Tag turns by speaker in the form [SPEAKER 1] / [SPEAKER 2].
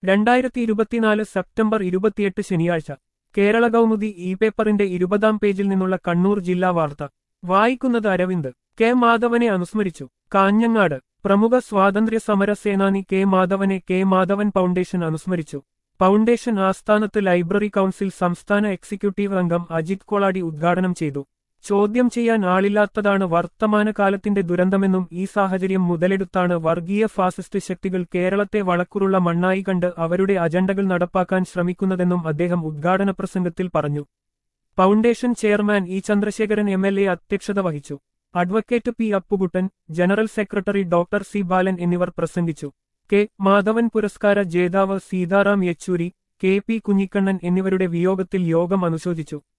[SPEAKER 1] രണ്ടായിരത്തി ഇരുപത്തിനാല് സെപ്റ്റംബർ ഇരുപത്തിയെട്ട് ശനിയാഴ്ച കേരള കൗമുദി ഇ പേപ്പറിന്റെ ഇരുപതാം പേജിൽ നിന്നുള്ള കണ്ണൂർ ജില്ലാ വാർത്ത വായിക്കുന്നത് അരവിന്ദ് കെ മാധവനെ അനുസ്മരിച്ചു കാഞ്ഞങ്ങാട് പ്രമുഖ സ്വാതന്ത്ര്യ സമര സേനാനി കെ മാധവനെ കെ മാധവൻ ഫൗണ്ടേഷൻ അനുസ്മരിച്ചു ഫൗണ്ടേഷൻ ആസ്ഥാനത്ത് ലൈബ്രറി കൗൺസിൽ സംസ്ഥാന എക്സിക്യൂട്ടീവ് അംഗം അജിത് കൊളാടി ഉദ്ഘാടനം ചെയ്തു ചോദ്യം ചെയ്യാൻ ആളില്ലാത്തതാണ് വർത്തമാനകാലത്തിന്റെ ദുരന്തമെന്നും ഈ സാഹചര്യം മുതലെടുത്താണ് വർഗീയ ഫാസിസ്റ്റ് ശക്തികൾ കേരളത്തെ വളക്കുറുള്ള മണ്ണായി കണ്ട് അവരുടെ അജണ്ടകൾ നടപ്പാക്കാൻ ശ്രമിക്കുന്നതെന്നും അദ്ദേഹം ഉദ്ഘാടന പ്രസംഗത്തിൽ പറഞ്ഞു foundation chairman E Chandrasekharan M L A അധ്യക്ഷത വഹിച്ചു advocate P Appukuttan general secretary doctor C Balan എന്നിവർ പ്രസംഗിച്ചു കെ മാധവൻ പുരസ്കാര ജേതാവ് സീതാറാം യെച്ചൂരി കെ പി കുഞ്ഞിക്കണ്ണൻ എന്നിവരുടെ വിയോഗത്തിൽ യോഗം അനുശോചിച്ചു